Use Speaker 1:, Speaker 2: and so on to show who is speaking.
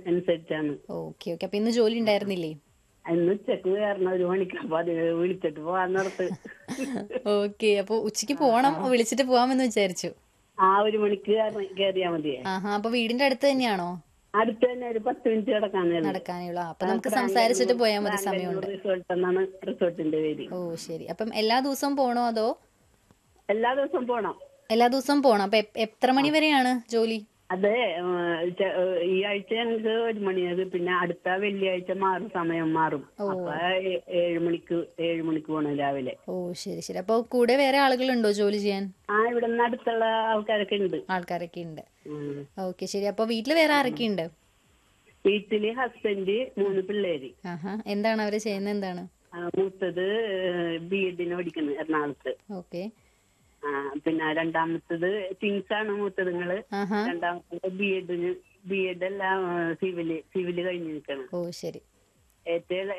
Speaker 1: അനുസരിച്ചാണ്
Speaker 2: okay okay അപ്പൊ ഇന്ന് ജോലി ഉണ്ടായിരുന്നില്ലേ
Speaker 1: ഇന്ന് ഉച്ചക്ക് കയറണം ഒരു മണിക്ക് അപ്പൊ അത് വിളിച്ചിട്ട് പോവാൻ നിർത്ത്
Speaker 2: ഓക്കെ അപ്പൊ ഉച്ചക്ക് പോണം വിളിച്ചിട്ട് പോവാമെന്ന് വിചാരിച്ചു
Speaker 1: ആ ഒരു മണിക്ക് കയറി- കയറിയാ മതിയേ
Speaker 2: ആഹാ അപ്പൊ വീടിന്റെ അടുത്ത് തന്നെയാണോ
Speaker 1: അടുത്ത് തന്നെ ഒരു പത്ത് മിനിറ്റ് കിടക്കാൻ
Speaker 2: നടക്കാനേ ഉള്ളൂ അപ്പൊ നമുക്ക് സംസാരിച്ചിട്ട് പോയാൽ മതി സമയമുണ്ട്
Speaker 1: റിസോർട്ട് എന്നാണ് റിസോർട്ടിന്റെ പേര്
Speaker 2: ഓ ശരി അപ്പം എല്ലാ ദിവസവും പോണോ അതോ
Speaker 1: എല്ലാ ദിവസവും പോണം
Speaker 2: എല്ലാ ദിവസവും പോണം അപ്പൊ എപ്- എത്ര മണി വരെയാണ് ജോലി
Speaker 1: അതെ ഏഹ്, ചെ- ഏഹ്, ഈ ആഴ്ച ഞങ്ങൾക്ക് ഒരു മണിയത് പിന്നെ അടുത്ത വെള്ളിയാഴ്ച മാറും സമയം മാറും അപ്പൊ ഏ- ഏഴ് മണിക്ക് ഏഴ് മണിക്ക് പോണം രാവിലെ
Speaker 2: ഓ ശരി ശരി അപ്പൊ കൂടെ വേറെ ആളുകളുണ്ടോ ജോലി ചെയ്യാൻ
Speaker 1: ആ ഇവിടെ നിന്ന് അടുത്തുള്ള ആൾക്കാരൊക്കെ ഉണ്ട്
Speaker 2: ആൾക്കാരൊക്കെ ഉണ്ട്
Speaker 1: ഉം.
Speaker 2: ഓക്കെ ശരി അപ്പൊ വീട്ടില് വേറെ ആരൊക്കെ ഉണ്ട്
Speaker 1: വീട്ടില് ഹസ്ബൻഡ് മൂന്ന് പിള്ളേര്
Speaker 2: ആഹാ എന്താണ് അവര് ചെയ്യുന്നത് എന്താണ്
Speaker 1: ആ, മൂത്തത് ബി എഡിന് പഠിക്കുന്നു എറണാകുളത്ത്
Speaker 2: ഓക്കെ
Speaker 1: ആ പിന്നെ രണ്ടാമത്തത് ട്വിൻസ് ആണ് മൂത്തതുങ്ങള്
Speaker 2: ആഹാ
Speaker 1: രണ്ടാമത്തത് ബി എഡിന് ബി എഡ് എല്ലാം സിവില് സിവില് കഴിഞ്ഞ് നിൽക്കണം
Speaker 2: ഓ ശരി
Speaker 1: ഏറ്റവും